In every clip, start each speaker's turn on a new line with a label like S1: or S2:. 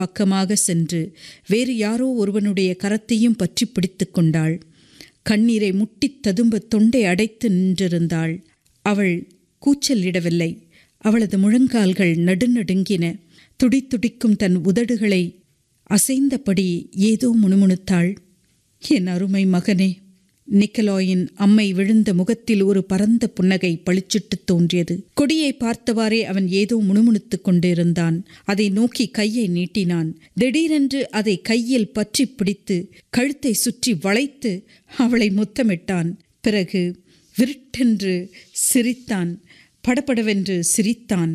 S1: பக்கமாக சென்று வேறு யாரோ ஒருவனுடைய கரத்தையும் பற்றி பிடித்து கொண்டாள் கண்ணீரை முட்டித் ததும்ப தொண்டை அடைத்து நின்றிருந்தாள் அவள் கூச்சலிடவில்லை அவளது முழங்கால்கள் நடுநடுங்கின துடித்துடிக்கும் தன் உதடுகளை அசைந்தபடி ஏதோ முணுமுணுத்தாள் என் அருமை மகனே நிக்கலாயின் அம்மை விழுந்த முகத்தில் ஒரு பரந்த புன்னகை பளிச்சிட்டு தோன்றியது கொடியை பார்த்தவாறே அவன் ஏதோ முணுமுணுத்துக் கொண்டிருந்தான் அதை நோக்கி கையை நீட்டினான் திடீரென்று அதை கையில் பற்றி பிடித்து கழுத்தை சுற்றி வளைத்து அவளை முத்தமிட்டான் பிறகு விருட்டென்று சிரித்தான் படபடவென்று சிரித்தான்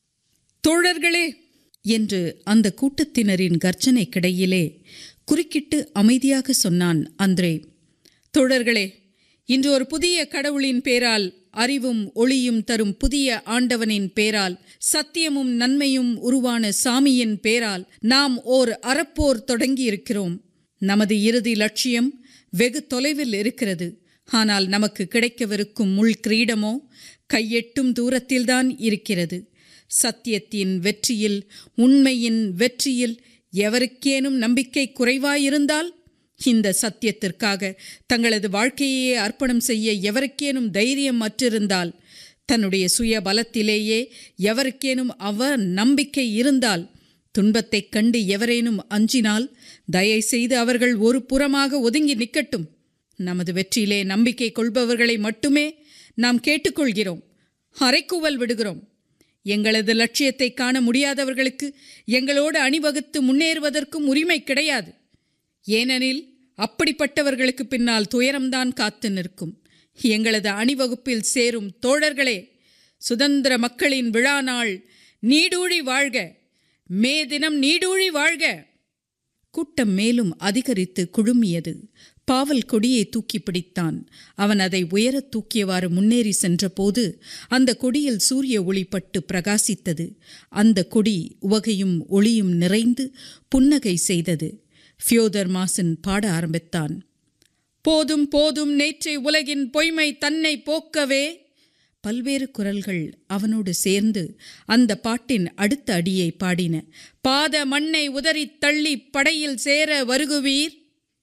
S1: தோழர்களே என்று அந்த கூட்டத்தினரின் கர்ஜனைக்கிடையிலே குறுக்கிட்டு அமைதியாக சொன்னான் அந்திரே தோழர்களே இன்று ஒரு புதிய கடவுளின் பேரால் அறிவும் ஒளியும் தரும் புதிய ஆண்டவனின் பேரால் சத்தியமும் நன்மையும் உருவான சாமியின் பேரால் நாம் ஓர் அறப்போர் தொடங்கியிருக்கிறோம் நமது இறுதி லட்சியம் வெகு தொலைவில் இருக்கிறது ஆனால் நமக்கு கிடைக்கவிருக்கும் முள் கிரீடமோ கையெட்டும் தூரத்தில்தான் இருக்கிறது சத்தியத்தின் வெற்றியில் உண்மையின் வெற்றியில் எவருக்கேனும் நம்பிக்கை குறைவாயிருந்தால் இந்த சத்தியத்திற்காக தங்களது வாழ்க்கையே அர்ப்பணம் செய்ய எவருக்கேனும் தைரியம் அற்றிருந்தால் தன்னுடைய சுய பலத்திலேயே எவருக்கேனும் அவ நம்பிக்கை இருந்தால் துன்பத்தைக் கண்டு எவரேனும் அஞ்சினால் தயை செய்து அவர்கள் ஒரு புறமாக ஒதுங்கி நிற்கட்டும் நமது வெற்றியிலே நம்பிக்கை கொள்பவர்களை மட்டுமே நாம் கேட்டுக்கொள்கிறோம் அரைக்கூவல் விடுகிறோம் எங்களது லட்சியத்தை காண முடியாதவர்களுக்கு எங்களோடு அணிவகுத்து முன்னேறுவதற்கும் உரிமை கிடையாது ஏனெனில் அப்படிப்பட்டவர்களுக்கு பின்னால் துயரம்தான் காத்து நிற்கும் எங்களது அணிவகுப்பில் சேரும் தோழர்களே சுதந்திர மக்களின் விழா நாள் நீடூழி வாழ்க மே தினம் நீடூழி வாழ்க கூட்டம் மேலும் அதிகரித்து குழுமியது பாவல் கொடியை தூக்கி பிடித்தான் அவன் அதை உயரத் தூக்கியவாறு முன்னேறி சென்றபோது அந்த கொடியில் சூரிய ஒளி பட்டு பிரகாசித்தது அந்த கொடி உவகையும் ஒளியும் நிறைந்து புன்னகை செய்தது ஃபியோதர் மாசன் பாட ஆரம்பித்தான் போதும் போதும் நேற்றை உலகின் பொய்மை தன்னை போக்கவே பல்வேறு குரல்கள் அவனோடு சேர்ந்து அந்த பாட்டின் அடுத்த அடியை பாடின பாத மண்ணை உதறித் தள்ளி படையில் சேர வருகுவீர்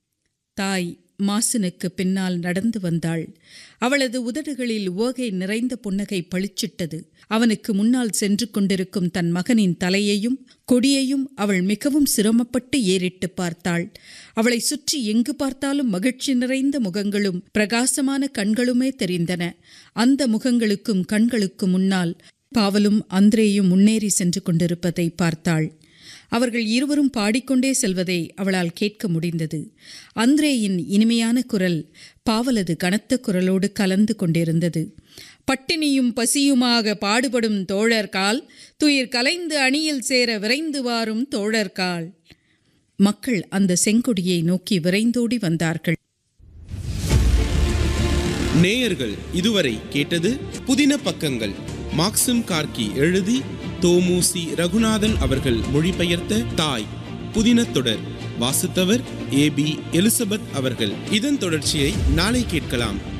S1: தாய் மாசனுக்கு பின்னால் நடந்து வந்தாள் அவளது உதடுகளில் ஓகை நிறைந்த புன்னகை பளிச்சிட்டது அவனுக்கு முன்னால் சென்று கொண்டிருக்கும் தன் மகனின் தலையையும் கொடியையும் அவள் மிகவும் சிரமப்பட்டு ஏறிட்டு பார்த்தாள் அவளை சுற்றி எங்கு பார்த்தாலும் மகிழ்ச்சி நிறைந்த முகங்களும் பிரகாசமான கண்களுமே தெரிந்தன அந்த முகங்களுக்கும் கண்களுக்கும் முன்னால் பாவலும் அந்திரேயும் முன்னேறி சென்று கொண்டிருப்பதை பார்த்தாள் அவர்கள் இருவரும் பாடிக்கொண்டே செல்வதை அவளால் கேட்க முடிந்தது அந்திரேயின் இனிமையான குரல் பாவலது கனத்த குரலோடு கலந்து கொண்டிருந்தது பட்டினியும் பசியுமாக பாடுபடும் தோழர்கால் துயிர் கலைந்து அணியில் சேர விரைந்து வாரும் தோழர்கால் மக்கள் அந்த செங்கொடியை நோக்கி விரைந்தோடி வந்தார்கள்
S2: நேயர்கள் இதுவரை கேட்டது புதின பக்கங்கள் மாக்சிம் கார்கி எழுதி தோமுசி ரகுநாதன் அவர்கள் மொழிபெயர்த்த தாய் புதின தொடர் வாசித்தவர் ஏ பி எலிசபெத் அவர்கள் இதன் தொடர்ச்சியை நாளை கேட்கலாம்